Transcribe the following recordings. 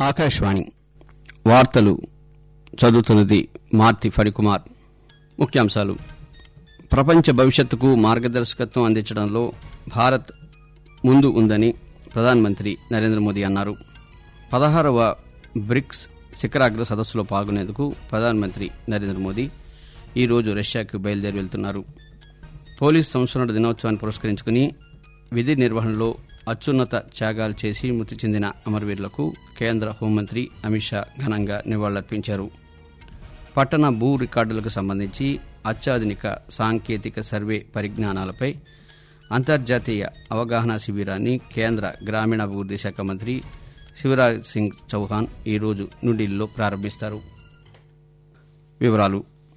ఆకాశవాణి వార్తలు చదువుతున్నది మార్తి ఫణికుమార్ ముఖ్యాంశాలు ప్రపంచ భవిష్యత్తుకు మార్గదర్శకత్వం అందించడంలో భారత్ ముందు ఉందని ప్రధానమంత్రి నరేంద్ర మోదీ అన్నారు పదహారవ బ్రిక్స్ శిఖరాగ్ర సదస్సులో పాల్గొనేందుకు ప్రధానమంత్రి నరేంద్ర మోదీ ఈ రోజు రష్యాకు బయలుదేరి వెళ్తున్నారు పోలీస్ సంస్మరణ దినోత్సవాన్ని పురస్కరించుకుని విధి నిర్వహణలో అత్యున్నత త్యాగాలు చేసి మృతి చెందిన అమరవీరులకు కేంద్ర హోంమంత్రి అమిత్ షా ఘనంగా నివాళులర్పించారు పట్టణ భూ రికార్డులకు సంబంధించి అత్యాధునిక సాంకేతిక సర్వే పరిజ్ఞానాలపై అంతర్జాతీయ అవగాహన శిబిరాన్ని కేంద్ర గ్రామీణాభివృద్ది శాఖ మంత్రి శివరాజ్ సింగ్ చౌహాన్ ఈరోజు న్యూఢిల్లీలో ప్రారంభిస్తారు వివరాలు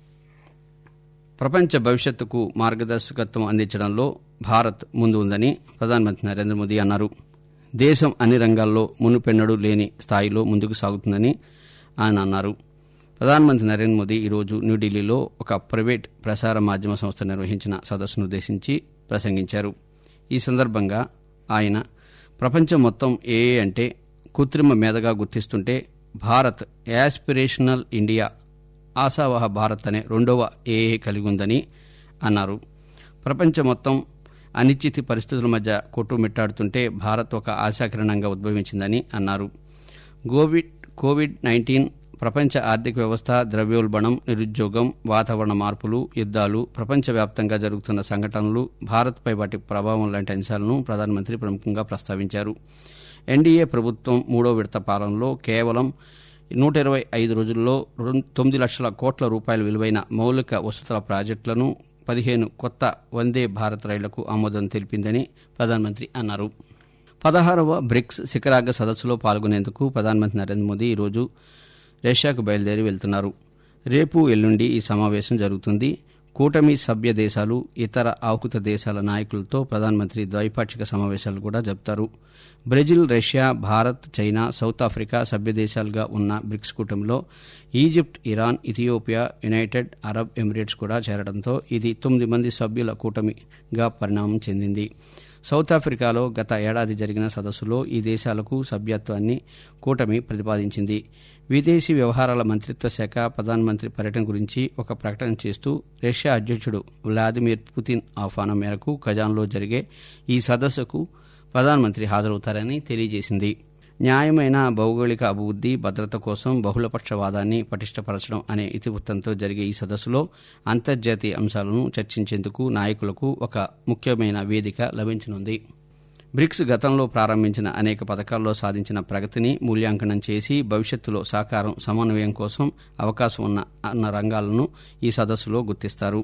ప్రపంచ భవిష్యత్తుకు మార్గదర్శకత్వం అందించడంలో భారత్ ముందు ఉందని ప్రధానమంత్రి నరేంద్ర మోదీ అన్నారు దేశం అన్ని రంగాల్లో మునుపెన్నడూ లేని స్థాయిలో ముందుకు సాగుతుందని ఆయన అన్నారు ప్రధానమంత్రి నరేంద్ర మోదీ ఈరోజు న్యూఢిల్లీలో ఒక ప్రైవేట్ ప్రసార మాధ్యమ సంస్థ నిర్వహించిన సదస్సును ఉద్దేశించి ప్రసంగించారు ఈ సందర్భంగా ఆయన ప్రపంచం మొత్తం ఏఏ అంటే కృత్రిమ మేధగా గుర్తిస్తుంటే భారత్ యాస్పిరేషనల్ ఇండియా ఆశావహ భారత్ అనే రెండవ ఏఏ కలిగి ఉందని అన్నారు ప్రపంచం మొత్తం అనిశ్చితి పరిస్థితుల మధ్య కొట్టుమిట్టాడుతుంటే భారత్ ఒక ఆశాకిరణంగా ఉద్భవించిందని అన్నారు కోవిడ్ కోవిడ్ నైన్టీన్ ప్రపంచ ఆర్థిక వ్యవస్థ ద్రవ్యోల్బణం నిరుద్యోగం వాతావరణ మార్పులు యుద్దాలు ప్రపంచవ్యాప్తంగా జరుగుతున్న సంఘటనలు భారత్పై వాటి ప్రభావం లాంటి అంశాలను ప్రధానమంత్రి ప్రముఖంగా ప్రస్తావించారు ఎన్డీఏ ప్రభుత్వం మూడో విడత పాలనలో కేవలం నూట ఇరవై ఐదు రోజుల్లో తొమ్మిది లక్షల కోట్ల రూపాయల విలువైన మౌలిక వసతుల ప్రాజెక్టులను పదిహేను కొత్త వందే భారత్ రైళ్లకు ఆమోదం తెలిపిందని ప్రధానమంత్రి అన్నారు పదహారవ బ్రిక్స్ శిఖరాగ్ర సదస్సులో పాల్గొనేందుకు ప్రధానమంత్రి నరేంద్ర మోదీ ఈరోజు రష్యాకు బయలుదేరి వెళ్తున్నారు రేపు ఎల్లుండి ఈ సమావేశం జరుగుతుంది కూటమి సభ్య దేశాలు ఇతర ఆహుత దేశాల నాయకులతో ప్రధానమంత్రి ద్వైపాక్షిక సమావేశాలు కూడా జరుపుతారు Brazil Russia Bharat China South Africa సభ్య దేశాలుగా ఉన్న బ్రిక్స్ కూటమిలో Egypt Iran Ethiopia United Arab Emirates కూడా చేరడంతో ఇది తొమ్మిది మంది సభ్యుల కూటమిగా పరిణామం చెందింది సౌత్ ఆఫ్రికాలో గత ఏడాది జరిగిన సదస్సులో ఈ దేశాలకు సభ్యత్వాన్ని కూటమి ప్రతిపాదించింది విదేశీ వ్యవహారాల మంత్రిత్వ శాఖ ప్రధానమంత్రి పర్యటన గురించి ఒక ప్రకటన చేస్తూ రష్యా అధ్యక్షుడు వ్లాదిమిర్ పుతిన్ ఆహ్వానం మేరకు ఖజాన్లో జరిగే ఈ సదస్సుకు ప్రధానమంత్రి హాజరవుతారని తెలియజేసింది న్యాయమైన భౌగోళిక అభివృద్ది భద్రత కోసం బహుళపక్షవాదాన్ని పటిష్టపరచడం అనే ఇతివృత్తంతో జరిగే ఈ సదస్సులో అంతర్జాతీయ అంశాలను చర్చించేందుకు నాయకులకు ఒక ముఖ్యమైన వేదిక లభించనుంది బ్రిక్స్ గతంలో ప్రారంభించిన అనేక పథకాల్లో సాధించిన ప్రగతిని మూల్యాంకనం చేసి భవిష్యత్తులో సహకారం సమన్వయం కోసం అవకాశం ఉన్న అన్న రంగాలను ఈ సదస్సులో గుర్తిస్తారు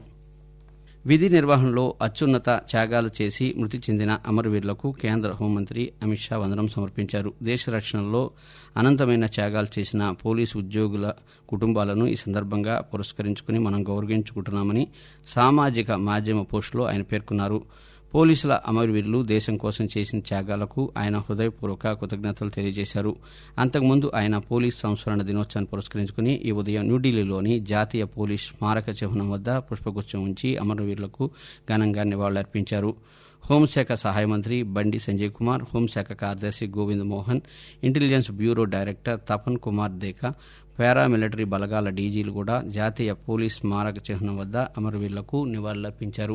విధి నిర్వహణలో అత్యున్నత త్యాగాలు చేసి మృతి చెందిన అమరవీరులకు కేంద్ర హోంమంత్రి అమిత్ షా వందనం సమర్పించారు దేశ రక్షణలో అనంతమైన త్యాగాలు చేసిన పోలీసు ఉద్యోగుల కుటుంబాలను ఈ సందర్భంగా పురస్కరించుకుని మనం గౌరవించుకుంటున్నామని సామాజిక మాధ్యమ పోస్టులో ఆయన పేర్కొన్నారు పోలీసుల అమరవీరులు దేశం కోసం చేసిన త్యాగాలకు ఆయన హృదయపూర్వక కృతజ్ఞతలు తెలియజేశారు అంతకుముందు ఆయన పోలీస్ సంస్మరణ దినోత్సవాన్ని పురస్కరించుకుని ఈ ఉదయం న్యూఢిల్లీలోని జాతీయ పోలీస్ స్మారక చిహ్నం వద్ద పుష్పగుచ్చం ఉంచి అమరవీరులకు ఘనంగా నివాళులర్పించారు హోంశాఖ సహాయ మంత్రి బండి సంజయ్ కుమార్ హోంశాఖ కార్యదర్శి Govind Mohan intelligence bureau director Tapan Kumar Deka paramilitary బలగాల డీజీలు కూడా జాతీయ పోలీస్ స్మారక చిహ్నం వద్ద అమరవీరులకు నివాళులర్పించారు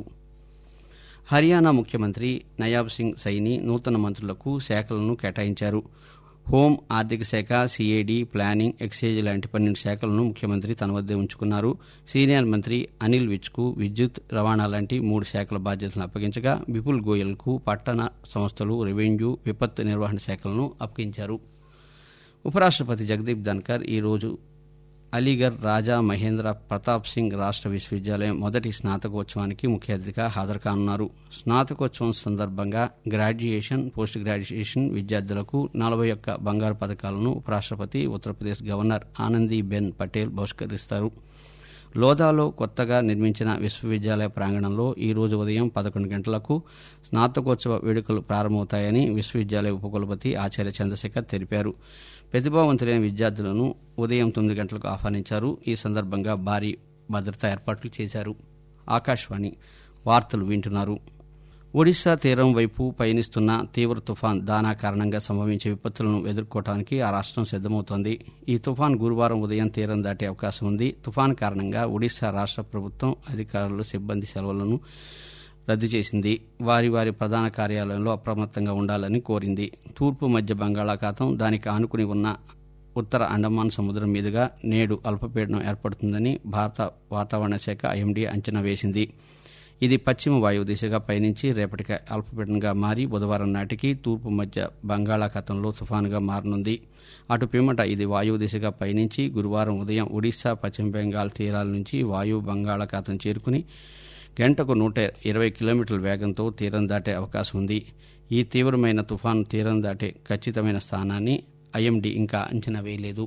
హర్యానా ముఖ్యమంత్రి నయాబ్ సింగ్ సైని నూతన మంత్రులకు శాఖలను కేటాయించారు హోం ఆర్థిక శాఖ సీఏడీ ప్లానింగ్ ఎక్సైజ్ లాంటి పన్నెండు శాఖలను ముఖ్యమంత్రి తన వద్దే ఉంచుకున్నారు సీనియర్ మంత్రి అనిల్ విజ్కు విద్యుత్ రవాణా లాంటి మూడు శాఖల బాధ్యతలను అప్పగించగా విపుల్ గోయల్కు పట్టణ సంస్థలు రెవెన్యూ విపత్తు నిర్వహణ శాఖలను అప్పగించారు ఉపరాష్టపతి జగదీప్ ధన్కర్ ఈ రోజు అలీగర్ రాజా మహేంద్ర ప్రతాప్ సింగ్ రాష్ట్ర విశ్వవిద్యాలయం మొదటి స్నాతకోత్సవానికి ముఖ్య అతిథిగా హాజరు కానున్నారు స్నాతకోత్సవం సందర్భంగా గ్రాడ్యుయేషన్ పోస్ట్ గ్రాడ్యుయేషన్ విద్యార్థులకు నలభై ఒక్క బంగారు పథకాలను ఉపరాష్టపతి ఉత్తరప్రదేశ్ గవర్నర్ ఆనందీబెన్ పటేల్ బహిష్కరిస్తారు లోదాలో కొత్తగా నిర్మించిన విశ్వవిద్యాలయ ప్రాంగణంలో ఈ రోజు ఉదయం పదకొండు గంటలకు స్నాతకోత్సవ వేడుకలు ప్రారంభమవుతాయని విశ్వవిద్యాలయ ఉపకులపతి ఆచార్య చంద్రశేఖర్ తెలిపారు ప్రతిభావంతులైన విద్యార్థులను ఉదయం తొమ్మిది గంటలకు ఆహ్వానించారు ఈ సందర్భంగా భారీ భద్రతా ఏర్పాట్లు చేశారు ఆకాశవాణి వార్తలు వింటున్నారు ఒడిశా తీరం వైపు పయనిస్తున్న తీవ్ర తుఫాన్ దానా కారణంగా సంభవించే విపత్తులను ఎదుర్కోవడానికి ఆ రాష్ట్రం సిద్దమవుతోంది ఈ తుఫాన్ గురువారం ఉదయం తీరం దాటే అవకాశం ఉంది తుఫాన్ కారణంగా ఒడిశా రాష్ట్ర ప్రభుత్వం అధికారులు సిబ్బంది సెలవులను రద్దు చేసింది వారి వారి ప్రధాన కార్యాలయంలో అప్రమత్తంగా ఉండాలని కోరింది తూర్పు మధ్య బంగాళాఖాతం దానికి ఆనుకుని ఉన్న ఉత్తర అండమాన్ సముద్రం మీదుగా నేడు అల్పపీడనం ఏర్పడుతుందని భారత వాతావరణ శాఖ ఐఎండీ అంచనా వేసింది ఇది పశ్చిమ వాయువు దిశగా పయనించి రేపటికి అల్పపీడనంగా మారి బుధవారం నాటికి తూర్పు మధ్య బంగాళాఖాతంలో తుఫానుగా మారనుంది అటు పిమ్మట ఇది వాయువు దిశగా పయనించి గురువారం ఉదయం ఒడిశా పశ్చిమ బెంగాల్ తీరాల నుంచి వాయువు బంగాళాఖాతం చేరుకుని గంటకు నూట ఇరవై కిలోమీటర్ల వేగంతో తీరం దాటే అవకాశం ఉంది ఈ తీవ్రమైన తుఫాను తీరం దాటే ఖచ్చితమైన స్థానాన్ని ఐఎండీ ఇంకా అంచనా వేయలేదు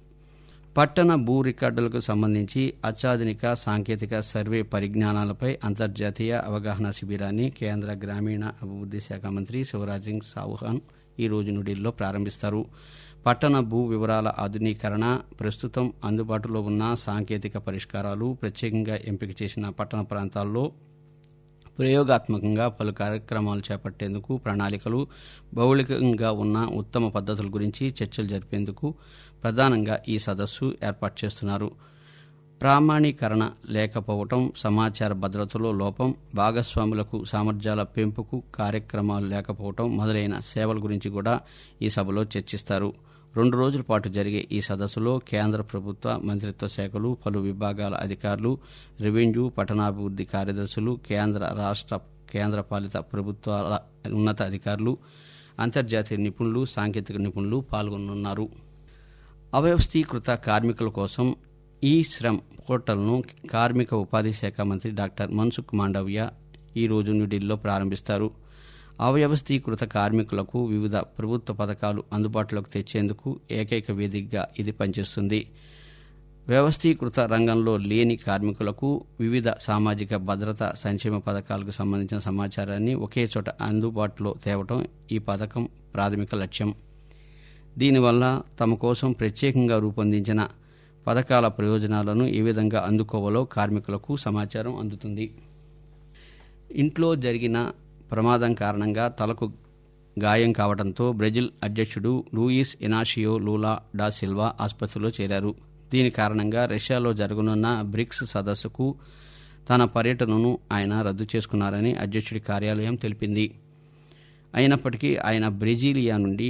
పట్టణ భూ రికార్డులకు సంబంధించి అత్యాధునిక సాంకేతిక సర్వే పరిజ్ఞానాలపై అంతర్జాతీయ అవగాహన శిబిరాన్ని కేంద్ర గ్రామీణ అభివృద్ది శాఖ మంత్రి శివరాజ్ సింగ్ చౌహాన్ ఈ రోజు న్యూఢిల్లీలో ప్రారంభిస్తారు పట్టణ భూ వివరాల ఆధునీకరణ ప్రస్తుతం అందుబాటులో ఉన్న సాంకేతిక పరిష్కారాలు ప్రత్యేకంగా ఎంపిక చేసిన పట్టణ ప్రాంతాల్లో ప్రయోగాత్మకంగా పలు కార్యక్రమాలు చేపట్టేందుకు ప్రణాళికలు బౌళికంగా ఉన్న ఉత్తమ పద్ధతుల గురించి చర్చలు జరిపేందుకు ప్రధానంగా ఈ సదస్సు ఏర్పాటు చేస్తున్నారు ప్రామాణీకరణ లేకపోవటం సమాచార భద్రతలో లోపం భాగస్వాములకు సామర్థ్యాల పెంపుకు కార్యక్రమాలు లేకపోవటం మొదలైన సేవల గురించి కూడా ఈ సభలో చర్చిస్తారు రెండు రోజుల పాటు జరిగే ఈ సదస్సులో కేంద్ర ప్రభుత్వ మంత్రిత్వ శాఖలు పలు విభాగాల అధికారులు రెవెన్యూ పట్టణాభివృద్ది కార్యదర్శులు కేంద్ర రాష్ట కేంద్ర పాలిత ప్రభుత్వాల ఉన్నత అధికారులు అంతర్జాతీయ నిపుణులు సాంకేతిక నిపుణులు పాల్గొనున్నారు అవ్యవస్థీకృత కార్మికుల కోసం ఈ శ్రమ్ పోర్టల్ను కార్మిక ఉపాధి శాఖ మంత్రి డాక్టర్ మన్సుఖ్ మాండవ్య ఈ రోజు న్యూఢిల్లీలో ప్రారంభిస్తారు అవ్యవస్థీకృత కార్మికులకు వివిధ ప్రభుత్వ పథకాలు అందుబాటులోకి తెచ్చేందుకు ఏకైక వేదికగా ఇది పనిచేస్తుంది వ్యవస్థీకృత రంగంలో లేని కార్మికులకు వివిధ సామాజిక భద్రత సంక్షేమ పథకాలకు సంబంధించిన సమాచారాన్ని ఒకే చోట అందుబాటులో తేవటం ఈ పథకం ప్రాథమిక లక్ష్యం దీనివల్ల తమ కోసం ప్రత్యేకంగా రూపొందించిన పథకాల ప్రయోజనాలను ఏ విధంగా అందుకోవాలో కార్మికులకు సమాచారం అందుతుంది ఇంట్లో జరిగిన ప్రమాదం కారణంగా తలకు గాయం కావడంతో బ్రెజిల్ అధ్యక్షుడు Luiz Inacio Lula da Silva ఆసుపత్రిలో చేరారు దీని కారణంగా రష్యాలో జరగనున్న బ్రిక్స్ సదస్సుకు తన పర్యటనను ఆయన రద్దు చేసుకున్నారని అధ్యక్షుడి కార్యాలయం తెలిపింది అయినప్పటికీ ఆయన బ్రెజిలియా నుండి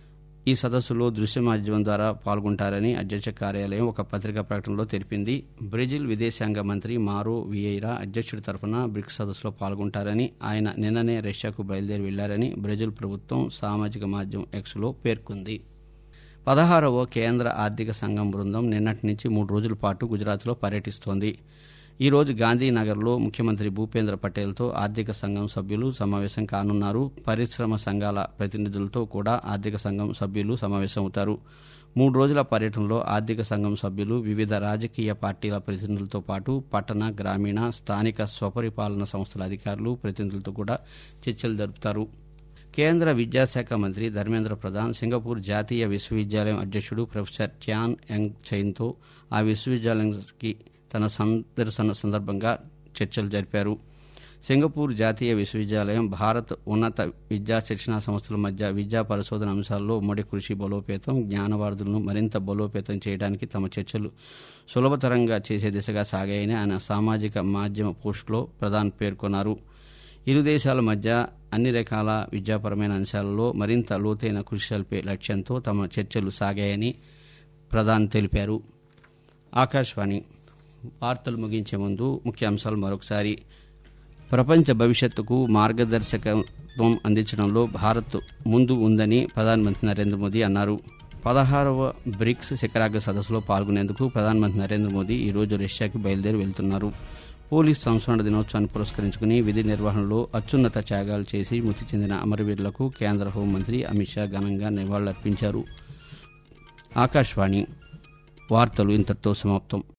ఈ సదస్సులో దృశ్య మాధ్యమం ద్వారా పాల్గొంటారని అధ్యక్ష కార్యాలయం ఒక పత్రికా ప్రకటనలో తెలిపింది బ్రెజిల్ విదేశాంగ మంత్రి మారో వియేరా అధ్యక్షుడి తరఫున బ్రిక్స్ సదస్సులో పాల్గొంటారని ఆయన నిన్ననే రష్యాకు బయలుదేరి వెళ్లారని బ్రెజిల్ ప్రభుత్వం సామాజిక మాధ్యమం ఎక్స్లో పేర్కొంది పదహారవ కేంద్ర ఆర్థిక సంఘం బృందం నిన్నటి నుంచి మూడు రోజుల పాటు గుజరాత్లో పర్యటిస్తోంది ఈ రోజు గాంధీనగర్లో ముఖ్యమంత్రి భూపేంద్ర పటేల్తో ఆర్థిక సంఘం సభ్యులు సమావేశం కానున్నారు పరిశ్రమ సంఘాల ప్రతినిధులతో కూడా ఆర్థిక సంఘం సభ్యులు సమావేశమవుతారు మూడు రోజుల పర్యటనలో ఆర్థిక సంఘం సభ్యులు వివిధ రాజకీయ పార్టీల ప్రతినిధులతో పాటు పట్టణ గ్రామీణ స్థానిక స్వపరిపాలన సంస్థల అధికారులు ప్రతినిధులతో కూడా చర్చలు జరుపుతారు కేంద్ర విద్యాశాఖ మంత్రి ధర్మేంద్ర ప్రధాన్ సింగపూర్ జాతీయ విశ్వవిద్యాలయం అధ్యక్షుడు ప్రొఫెసర్ చ్యాన్ యంగ్ చైన్తో ఆ విశ్వవిద్యాలయానికి తన సందర్శన సందర్భంగా చర్చలు జరిపారు సింగపూర్ జాతీయ విశ్వవిద్యాలయం భారత్ ఉన్నత విద్యా శిక్షణా సంస్థల మధ్య విద్యా పరిశోధన అంశాల్లో ఉమ్మడి కృషి బలోపేతం జ్ఞానవార్ధులను మరింత బలోపేతం చేయడానికి తమ చర్చలు సులభతరంగా చేసే దిశగా సాగాయని ఆయన సామాజిక మాధ్యమ పోస్టులో ప్రధాన్ పేర్కొన్నారు ఇరు దేశాల మధ్య అన్ని రకాల విద్యాపరమైన అంశాలలో మరింత లోతైన కృషి జరిపే లక్ష్యంతో తమ చర్చలు సాగాయని ప్రధాన్ తెలిపారు ఆకాశవాణి వార్తలు ముగించే ముందు ముఖ్యాంశాలు మరొకసారి ప్రపంచ భవిష్యత్తుకు మార్గదర్శకత్వం అందించడంలో భారత్ ముందు ఉందని ప్రధానమంత్రి నరేంద్ర మోదీ అన్నారు పదహారవ బ్రిక్స్ శిఖరాగ్ర సదస్సులో పాల్గొనేందుకు ప్రధానమంత్రి నరేంద్ర మోదీ ఈ రోజు రష్యాకి బయలుదేరి వెళ్తున్నారు పోలీస్ సంస్మరణ దినోత్సవాన్ని పురస్కరించుకుని విధి నిర్వహణలో అత్యున్నత త్యాగాలు చేసి మృతి చెందిన అమరవీరులకు కేంద్ర హోంమంత్రి అమిత్ షా ఘనంగా నివాళులర్పించారు ఆకాశవాణి వార్తలు ఇంతటితో సమాప్తం